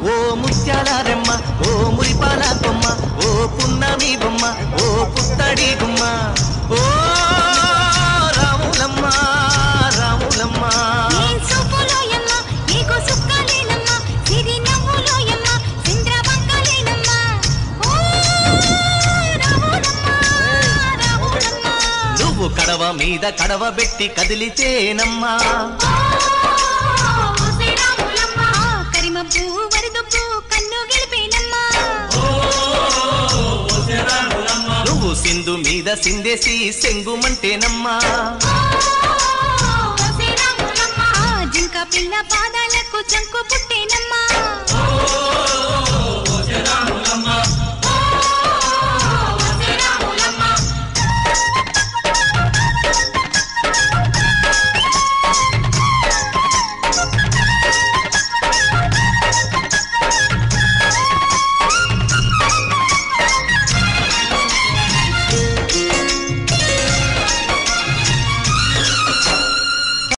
ఓ ముత్యాల రెమ్మ ఓ మురిపాల కొమ్మ ఓ పున్నమి బొమ్మ ఓ పుత్తడి గుమ్మ ఓ రాములమ్మ రాములమ్మ నీ చూపులోయమ్మ నీకు సుక్కలేనమ్మ సిరి నవ్వులోయమ్మ చంద్రవంకలేనమ్మ ఓ రాములమ్మ రాములమ్మ నువ్వు కడవ మీద కడవ పెట్టి కదిలితేనమ్మా కరిమబ్బు వరదబ్బు కన్ను గెలిపేనమ్మా నువ్వు సింధు మీద సిందేసి సెంగుమంటేనమ్మా జింక పిల్ల పాదాలకు చంకు పుట్టేనమ్మా